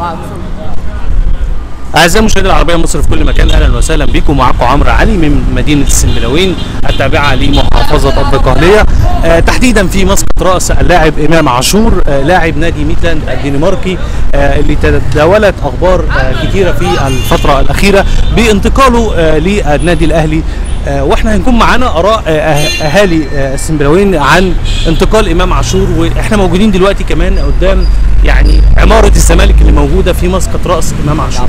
أعزائي المشاهدين العربية مصر في كل مكان أهلا وسهلا بكم معكم عمرو علي من مدينة السنبلاوين التابعة لمحافظة الدقهلية آه تحديدا في مسقط رأس اللاعب إمام عاشور آه لاعب نادي ميتلاند الدنماركي آه اللي تداولت أخبار آه كثيرة في الفترة الأخيرة بانتقاله آه للنادي الأهلي آه واحنا هنكون معانا اراء آه أه- اهالي آه السنبلاوين عن انتقال امام عاشور واحنا موجودين دلوقتي كمان قدام يعني عماره الزمالك اللي موجوده في مسقط راس امام عاشور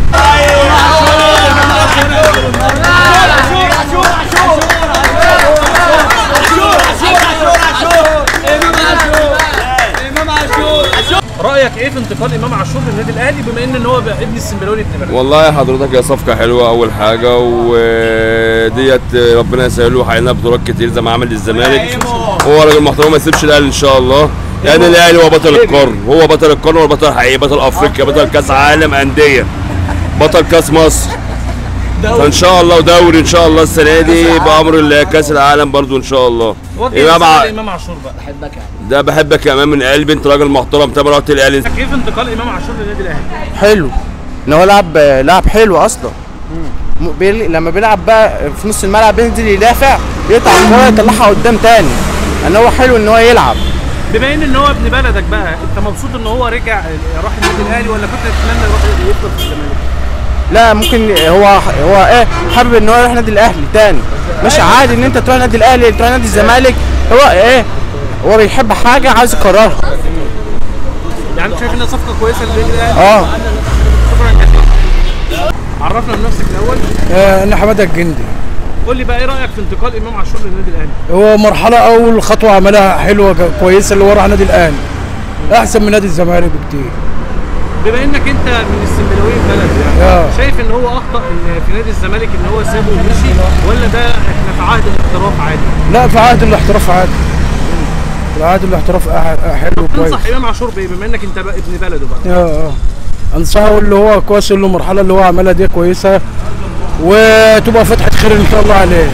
رايك ايه في انتقال امام عاشور للنادي الاهلي بما ان ان هو بقى ابن السنبلاوي ابن بلد والله حضرتك هي صفقة حلوة أول حاجة وديت ربنا يسهله هيلنا بطولات كتير زي ما عمل للزمالك هو راجل محترم ما يسيبش الأهلي إن شاء الله يعني الأهلي هو بطل القرن هو بطل القرن هو بطل حقيقي بطل أفريقيا بطل كأس عالم أندية بطل كأس مصر فإن شاء الله ودوري إن شاء الله السنة دي بأمر الله كأس العالم برضو إن شاء الله وجه إمام رسالة ع- لامام عاشور بقى ده بحبك يا إمام من قلبي أنت راجل محترم تابع رحت الأهلي كيف انتقال امام عاشور للنادي الاهلي حلو ان هو لعب لعب حلو اصلا م- بيل... لما بيلعب بقى في نص الملعب بينزل يدافع يقطع الكوره يطلعها قدام تاني ان هو حلو ان هو يلعب بما ان ان هو ابن بلدك بقى انت مبسوط ان هو رجع راح النادي الاهلي ولا كنت تتمنى يروح يفضل في الزمالك لا ممكن هو هو ايه حابب ان هو يروح نادي الاهلي تاني مش عادي ان انت تروح نادي الاهلي تروح نادي الزمالك هو ايه هو بيحب حاجه عايز يكررها يعني انت شايف انها صفقه كويسه للنادي الاهلي اه شكرا جزيلا عرفنا بنفسك الاول انا حماده الجندي قول لي بقى ايه رايك في انتقال امام عاشور للنادي الاهلي هو مرحله اول خطوه عملها حلوه ك- كويسه اللي هو راح نادي الاهلي احسن من نادي الزمالك بكتير بما انك انت من السنبلاوي بلد يعني آه. شايف ان هو اخطا ان في نادي الزمالك ان هو سابه ومشي ولا ده احنا في عهد الاحتراف عادي لا في عهد الاحتراف عادي في عهد الاحتراف أح- حلو كويس تنصح امام عاشور بايه بما انك انت بقى ابن بلده بقى اه اه انصحه اللي هو كويس اللي المرحله اللي هو عملها دي كويسه وتبقى فتحه خير ان شاء الله عليه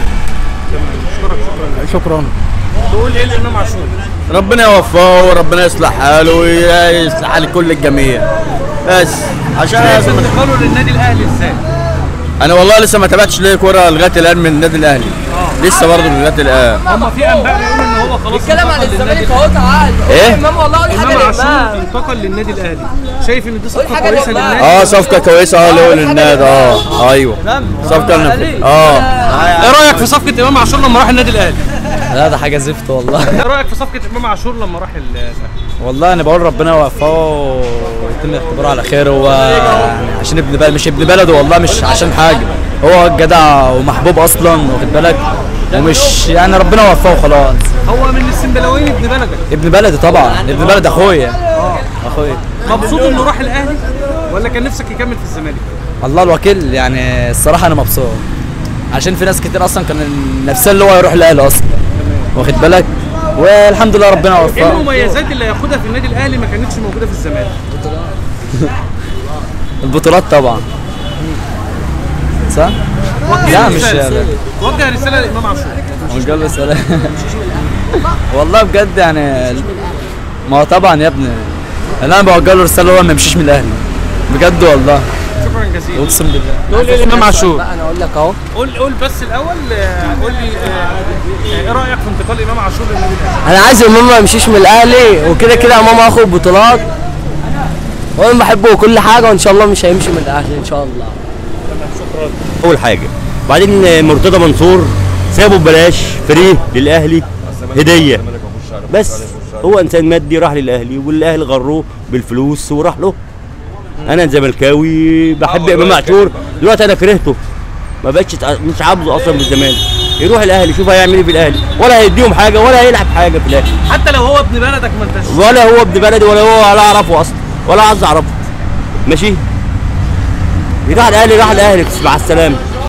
شكرا تقول ايه لامام عاشور ربنا يوفقه وربنا يصلح حاله ويصلح حال كل الجميع بس عشان شايف انتقاله للنادي الاهلي ازاي انا والله لسه ما تابعتش ليه كوره لغايه الان من النادي الاهلي لسه برضه لغايه الان هم في انباء بيقولوا ان هو خلاص اتكلم عن انتقل للنادي الزمالك اهو تعال إيه؟ امام والله قول حاجه امام عاشور لامام انتقل للنادي الاهلي شايف ان دي صفقه حاجة كويسه لله. للنادي اه صفقه كويسه اه له للنادي اه ايوه صفقه نف- اه ايه رايك في صفقه امام عاشور لما راح النادي الاهلي لا ده حاجه زفت والله ايه رايك في صفقه امام عاشور لما راح الاهلي والله انا بقول ربنا يوفقه ويتم اختباره على خير هو يعني عشان ابن بلد مش ابن بلده والله مش عشان حاجه هو جدع ومحبوب اصلا واخد بالك ومش يعني ربنا يوفقه خلاص هو من السنبلاويين ابن بلدك ابن بلدي طبعا ابن بلد اخويا اخويا مبسوط انه راح الاهلي ولا كان نفسك يكمل في الزمالك الله الوكيل يعني الصراحه انا مبسوط عشان في ناس كتير اصلا كان نفسها اللي هو يروح الاهلي اصلا واخد بالك والحمد لله ربنا ايه وفقه المميزات اللي هياخدها في النادي الاهلي ما كانتش موجوده في الزمالك البطولات طبعا صح؟ لا مش رسالة. وجه رساله لامام عاشور مش قال له سلام والله بجد يعني ما هو طبعا يا ابني انا بوجه له رساله هو ما يمشيش من الاهلي بجد والله شكرا جزيلا اقسم بالله تقول ايه لامام عاشور لا انا اقول لك اهو قول قول بس الاول آه، قول لي آه، ايه رايك في انتقال امام عاشور للنادي الاهلي انا عايز امام ما يمشيش من الاهلي وكده كده امام هياخد بطولات وانا بحبه وكل حاجه وان شاء الله مش هيمشي من الاهلي ان شاء الله اول حاجه بعدين مرتضى منصور سابه ببلاش فري للاهلي هديه بس هو انسان مادي راح للاهلي والاهلي غروه بالفلوس وراح له انا زملكاوي بحب امام عاشور دلوقتي انا كرهته ما بقتش تع- مش عاوزه اصلا في الزمالك يروح الاهلي شوف هيعمل ايه في الاهلي ولا هيديهم حاجه ولا هيلعب حاجه في الاهلي حتى لو هو ابن بلدك ما انتش ولا هو ابن بلدي ولا هو ولا اعرفه اصلا ولا عايز اعرفه ماشي راح الاهلي راح الاهلي مع السلامه